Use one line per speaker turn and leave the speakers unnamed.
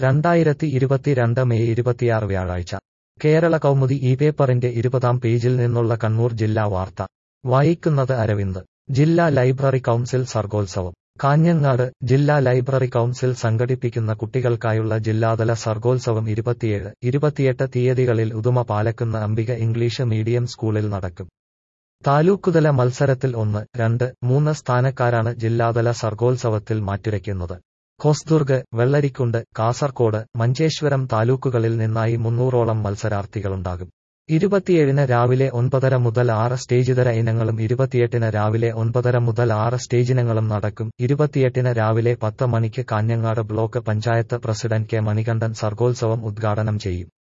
രണ്ടായിരത്തി ഇരുപത്തിരണ്ട് മെയ് ഇരുപത്തിയാറ് വ്യാഴാഴ്ച കേരള കൗമുദി ഈ പേപ്പറിന്റെ ഇരുപതാം പേജിൽ നിന്നുള്ള കണ്ണൂർ ജില്ലാ വാർത്ത വായിക്കുന്നത് അരവിന്ദ് ജില്ലാ ലൈബ്രറി കൗൺസിൽ സർഗോത്സവം കാഞ്ഞങ്ങാട് ജില്ലാ ലൈബ്രറി കൗൺസിൽ സംഘടിപ്പിക്കുന്ന കുട്ടികൾക്കായുള്ള ജില്ലാതല സർഗോത്സവം ഇരുപത്തിയേഴ് ഇരുപത്തിയെട്ട് തീയതികളിൽ ഉദുമ പാലക്കുന്ന് അംബിക ഇംഗ്ലീഷ് മീഡിയം സ്കൂളിൽ നടക്കും താലൂക്കുതല മത്സരത്തിൽ ഒന്ന് രണ്ട് മൂന്ന് സ്ഥാനക്കാരാണ് ജില്ലാതല സർഗോത്സവത്തിൽ മാറ്റുരയ്ക്കുന്നത് ഹൊസ്ദുർഗ് വെള്ളരിക്കുണ്ട് കാസർകോട് മഞ്ചേശ്വരം താലൂക്കുകളിൽ നിന്നായി മുന്നൂറോളം മത്സരാർത്ഥികളുണ്ടാകും ഇരുപത്തിയേഴിന് രാവിലെ ഒൻപതര മുതൽ ആറ് സ്റ്റേജിതര ഇനങ്ങളും ഇരുപത്തിയെട്ടിന് രാവിലെ ഒൻപതര മുതൽ ആറ് സ്റ്റേജിനങ്ങളും നടക്കും ഇരുപത്തിയെട്ടിന് രാവിലെ പത്ത് മണിക്ക് Kanhangad block panchayat president K Manikandan സർഗോത്സവം ഉദ്ഘാടനം ചെയ്യും